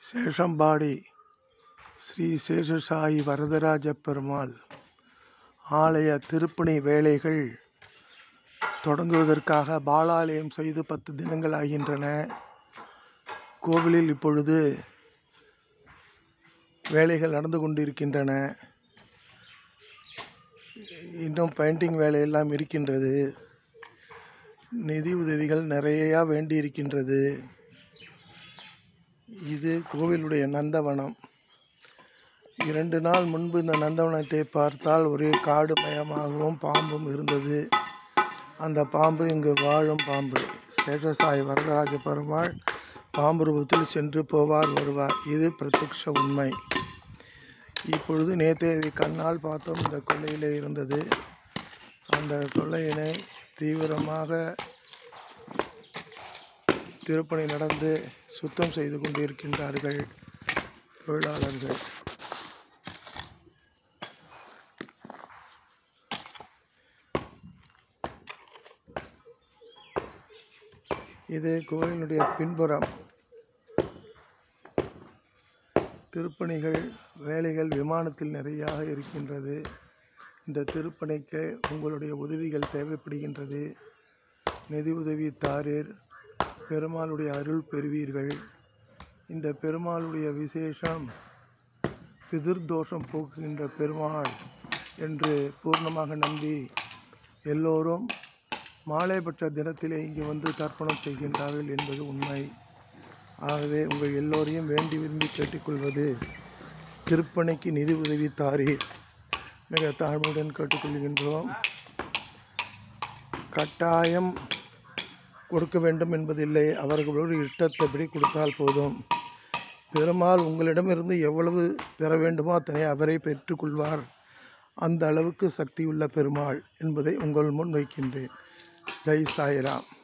சேஷம்பாடி ஸ்ரீ சேஷசாயி வரதராஜ பெருமாள் ஆலய திருப்பணி வேலைகள் தொடங்குவதற்காக பாலாலயம் செய்து பத்து தினங்கள் ஆகின்றன கோவிலில் இப்பொழுது வேலைகள் நடந்து கொண்டிருக்கின்றன இன்னும் பெயிண்டிங் வேலையெல்லாம் இருக்கின்றது நிதி உதவிகள் நிறையா வேண்டியிருக்கின்றது இது கோவிலுடைய நந்தவனம் இரண்டு நாள் முன்பு இந்த நந்தவனத்தை பார்த்தால் ஒரே காடு மயமாகவும் பாம்பும் இருந்தது அந்த பாம்பு இங்கு வாழும் பாம்பு சேஷசாய் வரதராஜ பெருமாள் பாம்பு ரூபத்தில் சென்று போவார் வருவார் இது பிரத்யக்ஷ உண்மை இப்பொழுது நேற்றே இதை கண்ணால் பார்த்தோம் இந்த கொள்ளையிலே இருந்தது அந்த கொள்ளையினை தீவிரமாக திருப்பணி நடந்து சுத்தம் செய்து கொண்டிருக்கின்றார்கள் தொழிலாளர்கள் இது கோயிலுடைய பின்புறம் திருப்பணிகள் வேலைகள் விமானத்தில் நிறையாக இருக்கின்றது இந்த திருப்பணிக்கு உங்களுடைய உதவிகள் தேவைப்படுகின்றது நிதி உதவி தாரீர் பெருமாளுடைய அருள் பெறுவீர்கள் இந்த பெருமாளுடைய விசேஷம் பிதிர்தோஷம் போக்குகின்ற பெருமாள் என்று பூர்ணமாக நம்பி எல்லோரும் மாலைப்பட்ட தினத்திலே இங்கே வந்து தர்ப்பணம் செய்கின்றார்கள் என்பது உண்மை ஆகவே உங்கள் எல்லோரையும் வேண்டி விரும்பி கேட்டுக்கொள்வது திருப்பணிக்கு நிதி உதவி தாரீர் மிக தாழ்மையுடன் கேட்டுக்கொள்கின்றோம் கட்டாயம் கொடுக்க வேண்டும் என்பதில்லை அவர்களோட இஷ்டத்தைப்படி கொடுத்தால் போதும் பெருமாள் உங்களிடமிருந்து எவ்வளவு பெற வேண்டுமோ அத்தனை அவரை பெற்றுக்கொள்வார் அந்த அளவுக்கு சக்தியுள்ள பெருமாள் என்பதை உங்கள் முன் வைக்கின்றேன் ஜெய் சாய்ராம்